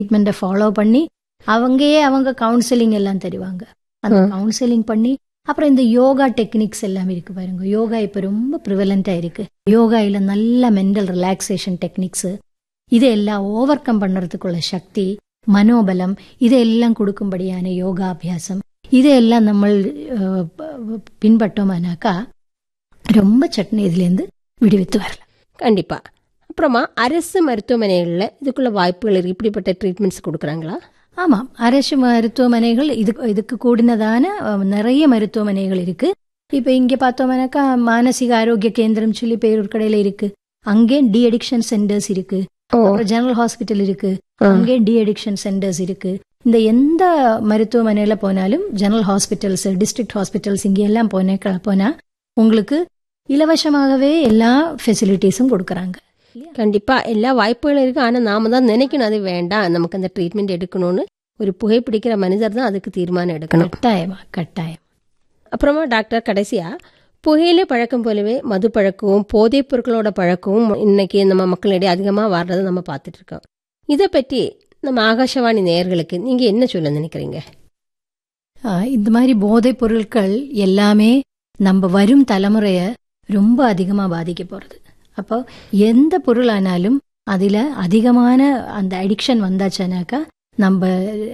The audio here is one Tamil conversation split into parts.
ட்ரீட்மெண்ட்டை ஃபாலோ பண்ணி அவங்கயே அவங்க கவுன்சிலிங் எல்லாம் தருவாங்க அந்த கவுன்சிலிங் பண்ணி அப்புறம் இந்த யோகா டெக்னிக்ஸ் எல்லாம் இருக்கு பாருங்க யோகா இப்ப ரொம்ப ப்ரிவலண்டா இருக்கு யோகாயில நல்ல மென்டல் ரிலாக்ஸேஷன் டெக்னிக்ஸ் இதையெல்லாம் ஓவர் கம் பண்ணுறதுக்குள்ள சக்தி மனோபலம் இதையெல்லாம் கொடுக்கும்படியான யோகாபியாசம் இதையெல்லாம் நம்ம அஹ், ப- பின்பற்றோமானாக்கா ரொம்ப சட்னி இதுலேருந்து விடுவித்து வரலாம் கண்டிப்பா அப்புறமா அரசு மருத்துவமனைகளில் இதுக்குள்ள வாய்ப்புகள் இருக்கு இப்படிப்பட்ட ட்ரீட்மெண்ட்ஸ் கொடுக்குறாங்களா ஆமாம் அரசு மருத்துவமனைகள் இது இதுக்கு கூடினதான அஹ், நிறைய மருத்துவமனைகள் இருக்கு இப்ப இங்க பார்த்தோம்னாக்கா மானசிக ஆரோக்கிய கேந்திரம் சொல்லி பேரூர் கடையில இருக்கு அங்கே டி அடிக்ஷன் சென்டர்ஸ் இருக்கு அப்புறம் ஜெனரல் ஹாஸ்பிட்டல் இருக்கு அங்கே டி அடிக்ஷன் சென்டர்ஸ் இருக்கு இந்த எந்த மருத்துவமனையில போனாலும் ஜெனரல் ஹாஸ்பிட்டல்ஸ் டிஸ்ட்ரிக்ட் ஹாஸ்பிட்டல்ஸ் இங்க எல்லாம் போனே போனா உங்களுக்கு இலவசமாகவே எல்லா ஃபெசிலிட்டிஸும் கொடுக்கறாங்க கண்டிப்பா எல்லா வாய்ப்புகளும் இருக்கு ஆனா நாம தான் நினைக்கணும் அது வேண்டாம் நமக்கு அந்த ட்ரீட்மெண்ட் எடுக்கணும்னு ஒரு புகைப்பிடிக்கிற மனிதர் தான் அதுக்கு தீர்மானம் எடுக்கணும் கட்டாயமா கட்டாயம் அப்புறமா டாக்டர் கடைசியா புகையிலை பழக்கம் போலவே மது பழக்கமும் போதைப் பொருட்களோட பழக்கமும் இன்னைக்கு நம்ம மக்களிடையே அதிகமா வர்றதை நம்ம பார்த்துட்டு இருக்கோம் இதை பற்றி நம்ம ஆகாஷவாணி நேயர்களுக்கு நீங்க என்ன சொல்ல நினைக்கிறீங்க ஆஹ் இந்த மாதிரி போதைப் பொருட்கள் எல்லாமே நம்ம வரும் தலைமுறைய ரொம்ப அதிகமா பாதிக்க போறது அப்போ எந்த பொருளானாலும் அதுல அதிகமான அந்த அடிக்ஷன் வந்தாச்சுனாக்கா நம்ம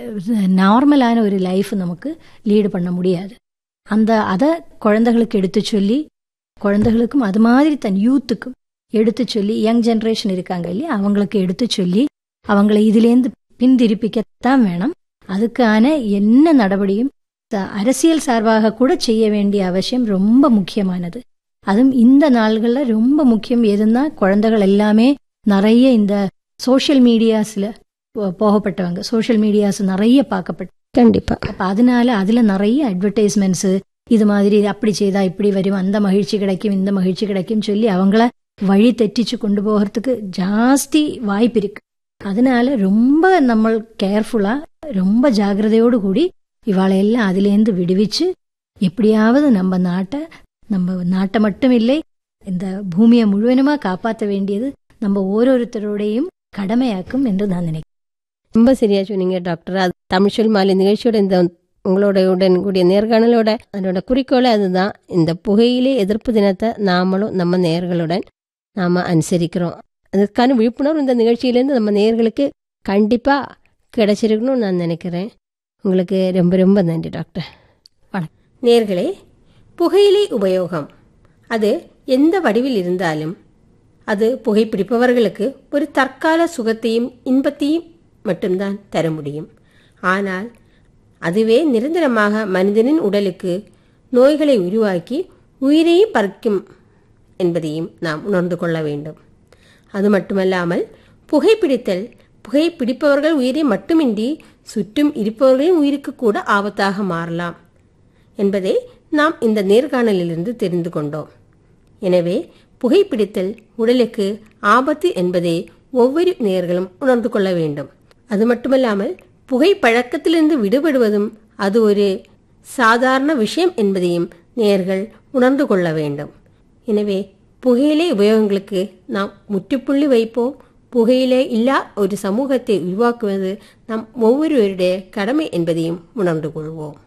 நார்மலான ஒரு லைஃப் நமக்கு லீடு பண்ண முடியாது அந்த அதை குழந்தைகளுக்கு எடுத்து சொல்லி குழந்தைகளுக்கும் அது மாதிரி தன் யூத்துக்கும் எடுத்து சொல்லி யங் ஜெனரேஷன் இருக்காங்க இல்லையா அவங்களுக்கு எடுத்து சொல்லி அவங்களை இதுலேருந்து பின்திருப்பிக்கத்தான் வேணும் அதுக்கான என்ன நடவடியும் ச- அரசியல் சார்பாக கூட செய்ய வேண்டிய அவசியம் ரொம்ப முக்கியமானது அதுவும் இந்த நாள்கள்ல ரொம்ப முக்கியம் எதுன்னா குழந்தைகள் எல்லாமே நிறைய இந்த சோஷியல் மீடியாஸ்ல போகப்பட்டவங்க சோஷியல் மீடியாஸ் நிறைய பார்க்கப்பட்ட கண்டிப்பா அப்ப அதனால அதுல நிறைய அட்வர்டைஸ்மெண்ட்ஸ் இது மாதிரி அப்படி செய்தா இப்படி வரும் அந்த மகிழ்ச்சி கிடைக்கும் இந்த மகிழ்ச்சி கிடைக்கும் சொல்லி அவங்கள வழி தெറ്റിச்சு கொண்டு போகிறதுக்கு ஜாஸ்தி வாய்ப்பு இருக்கு அதனால ரொம்ப நம்ம கேர்ஃபுல்லா ரொம்ப ஜாக்கிரதையோடு கூடி இவாளை எல்லாம் அதுலேருந்து விடுவிச்சு எப்படியாவது நம்ம நாட்டை நம்ம நாட்டை மட்டும் இல்லை இந்த பூமியை முழுவதுமா காப்பாற்ற வேண்டியது நம்ம ஓரோருத்தருடையும் கடமையாக்கும் என்று நான் நினைக்கிறேன் ரொம்ப சரியா சொன்னீங்க டாக்டர் அது தமிழ் சொல் மாலை நிகழ்ச்சியோட இந்த உங்களோட உடன் கூடிய நேர்காணலோட அதனோட குறிக்கோளே அதுதான் இந்த புகையிலே எதிர்ப்பு தினத்தை நாமளும் நம்ம நேர்களுடன் நாம அனுசரிக்கிறோம் அதுக்கான விழிப்புணர்வு இந்த நிகழ்ச்சியிலேருந்து நம்ம நேர்களுக்கு கண்டிப்பா கிடைச்சிருக்கணும்னு நான் நினைக்கிறேன் உங்களுக்கு ரொம்ப ரொம்ப நன்றி டாக்டர் வணக்கம். நேர்களே புகையிலை உபயோகம் அது எந்த வடிவில் இருந்தாலும் அது புகைப்பிடிப்பவர்களுக்கு ஒரு தற்கால சுகத்தையும் இன்பத்தையும் மட்டும்தான் தர முடியும் ஆனால் அதுவே நிரந்தரமாக மனிதனின் உடலுக்கு நோய்களை உருவாக்கி உயிரையும் பறிக்கும் என்பதையும் நாம் உணர்ந்து கொள்ள வேண்டும் அது மட்டுமல்லாமல் புகைப்பிடித்தல் புகைப்பிடிப்பவர்கள் உயிரை மட்டுமின்றி சுற்றும் இருப்பவர்களின் உயிருக்கு கூட ஆபத்தாக மாறலாம் என்பதை நாம் இந்த நேர்காணலிலிருந்து தெரிந்து கொண்டோம் எனவே புகைப்பிடித்தல் உடலுக்கு ஆபத்து என்பதை ஒவ்வொரு நேர்களும் உணர்ந்து கொள்ள வேண்டும் அது மட்டுமல்லாமல் புகை பழக்கத்திலிருந்து விடுபடுவதும் அது ஒரு சாதாரண விஷயம் என்பதையும் நேர்கள் உணர்ந்து கொள்ள வேண்டும் எனவே புகையிலை உபயோகங்களுக்கு நாம் முற்றுப்புள்ளி வைப்போம் புகையிலே இல்லா ஒரு சமூகத்தை உருவாக்குவது நம் ஒவ்வொருவருடைய கடமை என்பதையும் உணர்ந்து கொள்வோம்